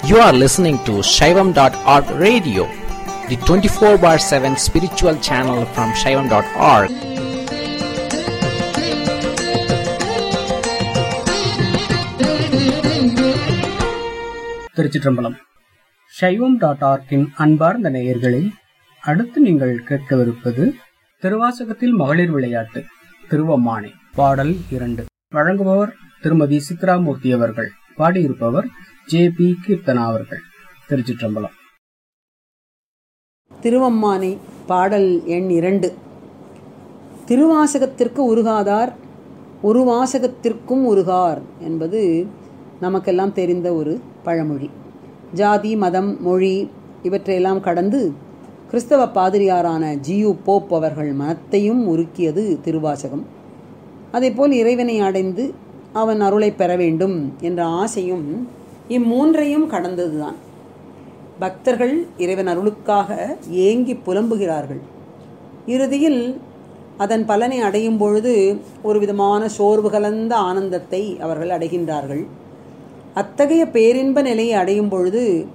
You are listening to Shaivam.org radio, the 24 bar 7 spiritual channel from Shaivam.org. திருச்சிற்றம்பலம் சைவம் dot ஆர்க்கின் அன்பார்ந்த நேயர்களே அடுத்து நீங்கள் கேட்கவிருப்பது திருவாசகத்தில் மகளிர் விளையாட்டு திருவம்மானே பாடல் இரண்டு வழங்குபவர் திருமதி சித்ராமூர்த்தி அவர்கள் பாடியிருப்பவர் ஜே பி கீர்த்தனா அவர்கள் திருச்சிற்றம்பலம் திருவம்மானை பாடல் எண் இரண்டு திருவாசகத்திற்கு உருகாதார் ஒரு வாசகத்திற்கும் உருகார் என்பது நமக்கெல்லாம் தெரிந்த ஒரு பழமொழி ஜாதி மதம் மொழி இவற்றையெல்லாம் கடந்து கிறிஸ்தவ பாதிரியாரான ஜியு போப் அவர்கள் மனத்தையும் உருக்கியது திருவாசகம் அதேபோல் இறைவனை அடைந்து அவன் அருளை பெற வேண்டும் என்ற ஆசையும் இம்மூன்றையும் கடந்ததுதான் பக்தர்கள் இறைவன் அருளுக்காக ஏங்கி புலம்புகிறார்கள் இறுதியில் அதன் பலனை அடையும் பொழுது ஒரு விதமான சோர்வு கலந்த ஆனந்தத்தை அவர்கள் அடைகின்றார்கள் அத்தகைய பேரின்ப நிலையை அடையும் பொழுது